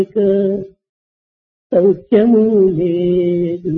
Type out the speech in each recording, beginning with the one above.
సౌఖ్యము లేదు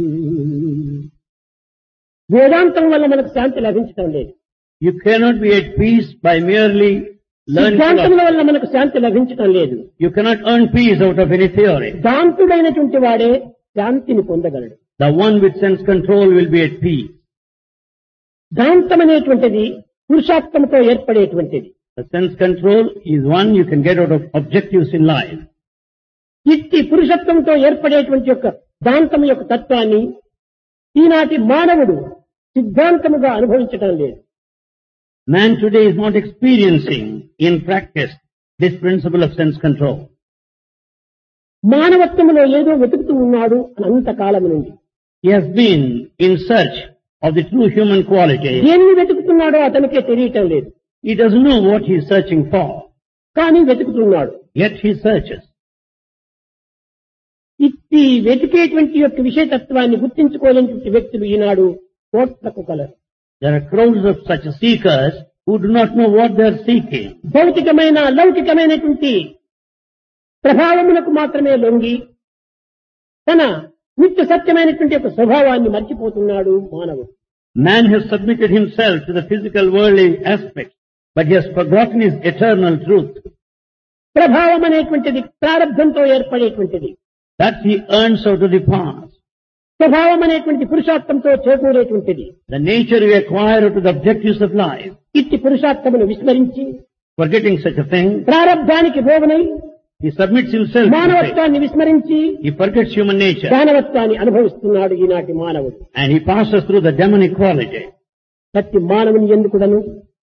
వేదాంతం వల్ల మనకు శాంతి లభించడం లేదు You cannot be at peace by merely learning సిద్ధాంతముల philosophy. వల్ల మనకు శాంతి లభించడం లేదు You cannot earn peace out of any theory. శాంతుడైనటువంటి వాడే శాంతిని పొందగలడు The one with sense control will be at peace. దాంతం అనేటువంటిది పురుషార్థంతో ఏర్పడేటువంటిది The sense control is one you can get out of objectives in life. ఇట్టి పురుషత్వంతో ఏర్పడేటువంటి యొక్క దాంతం యొక్క తత్వాన్ని ఈనాటి మానవుడు సిద్ధాంతముగా అనుభవించటం లేదు Man today is not experiencing in practice this principle of sense control. మానవత్వంలో ఏదో వెతుకుతూ ఉన్నాడు అని అంతకాలం నుండి He has been in search of the true human quality. దేన్ని వెతుకుతున్నాడో అతనికే తెలియటం లేదు He doesn't know what he is searching for, కానీ వెతుకుతున్నాడు yet he searches. ఇట్టి వెతికేటువంటి యొక్క విషయతత్వాన్ని గుర్తించుకోలేనటువంటి వ్యక్తులు ఈనాడు కోట్లకు కలరు There are crowds of such seekers who do not know what they are seeking. భౌతికమైన లౌకికమైనటువంటి ప్రభావములకు మాత్రమే లొంగి తన నిత్య సత్యమైనటువంటి యొక్క స్వభావాన్ని మర్చిపోతున్నాడు మానవుడు Man has submitted himself to the physical worldly aspects, but he has forgotten his eternal truth. ప్రభావం అనేటువంటిది ప్రారంభంతో ఏర్పడేటువంటిది That he earns out of the past. స్వభావం అనేటువంటి పురుషార్థంతో చేకూరేటువంటిది The nature you acquire out of the objectives of life. ఇట్టి పురుషార్థమును విస్మరించి Forgetting such a thing, ప్రారంభానికి భోగనై he submits himself to fate. మానవత్వాన్ని విస్మరించి He forgets human nature దానవత్వాన్ని అనుభవిస్తున్నాడు ఈనాటి మానవుడు and he passes through the demonic quality. ప్రతి మానవుని ఎందుకుడను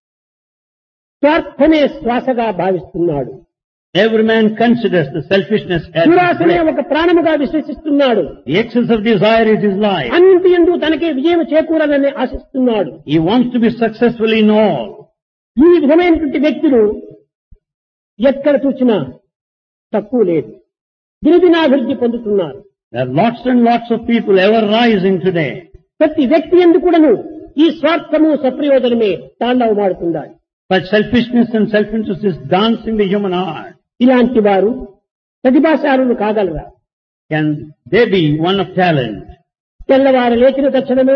స్వార్థమే శ్వాసగా భావిస్తున్నాడు Every man considers the selfishness as his దురాశనే breath. ఒక ప్రాణముగా విశ్వసిస్తున్నాడు The excess of desire is his life. అన్నింటి ఎందు తనకే విజయం చేకూరాలని ఆశిస్తున్నాడు He wants to be successful in all. ఈ విధమైనటువంటి వ్యక్తులు ఎక్కడ చూసినా తక్కువ లేదు దినదినాభివృద్ధి పొందుతున్నారు There are lots and lots of people ever rising today. ప్రతి వ్యక్తి ఎందుకు కూడాను ఈ స్వార్థము సప్రయోజనమే తాండవమాడుతున్నాడు But selfishness and self-interest is dancing the human heart. ఇలాంటి వారు ప్రతిభాశాలులు కాగలరా Can they be one of talent? తెల్లవారు లేచిన తక్షణమే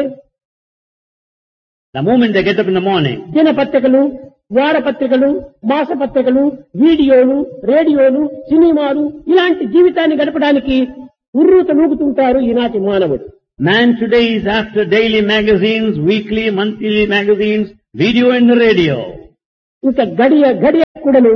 The moment they get up in the morning, దినపత్రికలు వారపత్రికలు మాసపత్రికలు వీడియోలు రేడియోలు సినిమాలు ఇలాంటి జీవితాన్ని గడపడానికి ఉర్రూత నూగుతుంటారు ఈనాటి మానవుడు man today is after daily magazines, weekly, monthly magazines, video and the radio. ఇంకా గడియ గడియ కూడాను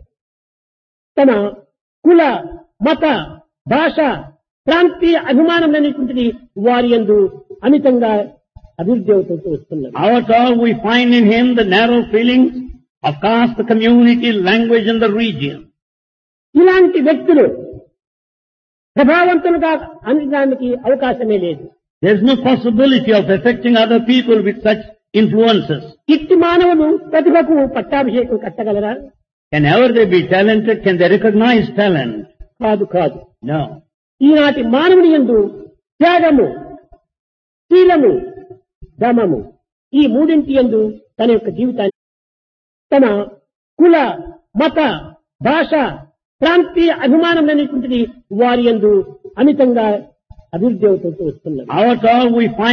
తన కుల మత భాష ప్రాంతీయ అభిమానం అనేటువంటిది వారి యందు అమితంగా అభివృద్ధి అవుతూ వస్తున్నది Our all we find in him the narrow feelings of caste, the community, language and the region. ఇలాంటి వ్యక్తులు ప్రభావవంతులుగా అనడానికి అవకాశమే లేదు There's no possibility of affecting other people with such influences. ఇట్టి మానవులు ప్రతిభకు పట్టాభిషేకం కట్టగలరా Can ever they be talented? Can they recognize talent? కాదు కాదు No. ఈనాటి మానవుని యందు త్యాగము శీలము దమము ఈ మూడింటి యందు తన యొక్క జీవితాన్ని తన కుల మత భాష ప్రాంతీయ అభిమానం అనేటువంటిది వారి యందు అమితంగా అభివృద్ధి అవుతూ వస్తున్నది Our all we find